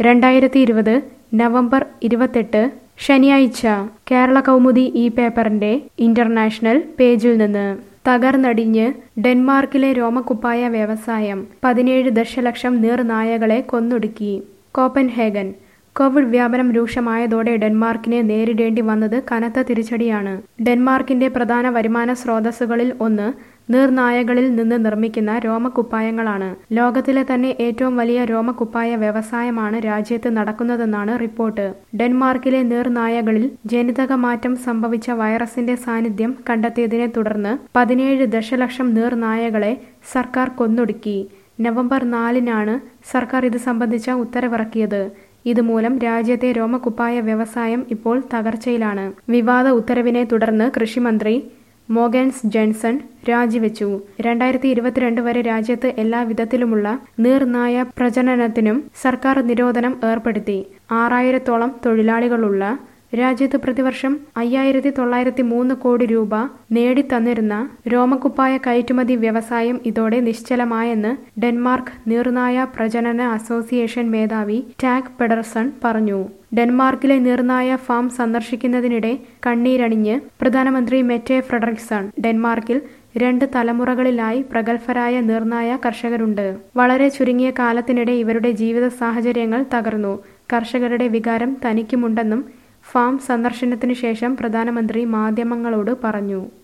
രണ്ടായിരത്തി ഇരുപത് നവംബർ ഇരുപത്തെട്ട് ശനിയാഴ്ച കേരള കൗമുദി ഈ പേപ്പറിന്റെ ഇന്റർനാഷണൽ പേജിൽ നിന്ന് തകർന്നടിഞ്ഞ് ഡെൻമാർക്കിലെ രോമക്കുപ്പായ വ്യവസായം പതിനേഴ് ദശലക്ഷം നീർനായകളെ കൊന്നൊടുക്കി കോപ്പൻഹേഗൻ കോവിഡ് വ്യാപനം രൂക്ഷമായതോടെ ഡെൻമാർക്കിനെ നേരിടേണ്ടി വന്നത് കനത്ത തിരിച്ചടിയാണ് ഡെൻമാർക്കിന്റെ പ്രധാന വരുമാന സ്രോതസ്സുകളിൽ ഒന്ന് നീർനായകളിൽ നിന്ന് നിർമ്മിക്കുന്ന രോമക്കുപ്പായങ്ങളാണ് ലോകത്തിലെ തന്നെ ഏറ്റവും വലിയ രോമക്കുപ്പായ വ്യവസായമാണ് രാജ്യത്ത് നടക്കുന്നതെന്നാണ് റിപ്പോർട്ട് ഡെൻമാർക്കിലെ നീർനായകളിൽ ജനിതക മാറ്റം സംഭവിച്ച വൈറസിന്റെ സാന്നിധ്യം കണ്ടെത്തിയതിനെ തുടർന്ന് പതിനേഴ് ദശലക്ഷം നീർനായകളെ സർക്കാർ കൊന്നൊടുക്കി നവംബർ നാലിനാണ് സർക്കാർ ഇത് സംബന്ധിച്ച ഉത്തരവിറക്കിയത് ഇതുമൂലം രാജ്യത്തെ രോമക്കുപ്പായ വ്യവസായം ഇപ്പോൾ തകർച്ചയിലാണ് വിവാദ ഉത്തരവിനെ തുടർന്ന് കൃഷിമന്ത്രി മോഗൻസ് ജെൻസൺ രാജിവെച്ചു രണ്ടായിരത്തി ഇരുപത്തിരണ്ട് വരെ രാജ്യത്ത് എല്ലാ വിധത്തിലുമുള്ള നീർനായ പ്രജനനത്തിനും സർക്കാർ നിരോധനം ഏർപ്പെടുത്തി ആറായിരത്തോളം തൊഴിലാളികളുള്ള രാജ്യത്ത് പ്രതിവർഷം അയ്യായിരത്തി തൊള്ളായിരത്തി മൂന്ന് കോടി രൂപ നേടിത്തന്നിരുന്ന രോമക്കുപ്പായ കയറ്റുമതി വ്യവസായം ഇതോടെ നിശ്ചലമായെന്ന് ഡെൻമാർക്ക് നീർനായ പ്രജനന അസോസിയേഷൻ മേധാവി ടാഗ് പെഡർസൺ പറഞ്ഞു ഡെൻമാർക്കിലെ നീർനായ ഫാം സന്ദർശിക്കുന്നതിനിടെ കണ്ണീരണിഞ്ഞ് പ്രധാനമന്ത്രി മെറ്റെ ഫ്രെഡറിക്സൺ ഡെൻമാർക്കിൽ രണ്ട് തലമുറകളിലായി പ്രഗത്ഭരായ നിർണായ കർഷകരുണ്ട് വളരെ ചുരുങ്ങിയ കാലത്തിനിടെ ഇവരുടെ ജീവിത സാഹചര്യങ്ങൾ തകർന്നു കർഷകരുടെ വികാരം തനിക്കുമുണ്ടെന്നും ഫാം സന്ദർശനത്തിനു ശേഷം പ്രധാനമന്ത്രി മാധ്യമങ്ങളോട് പറഞ്ഞു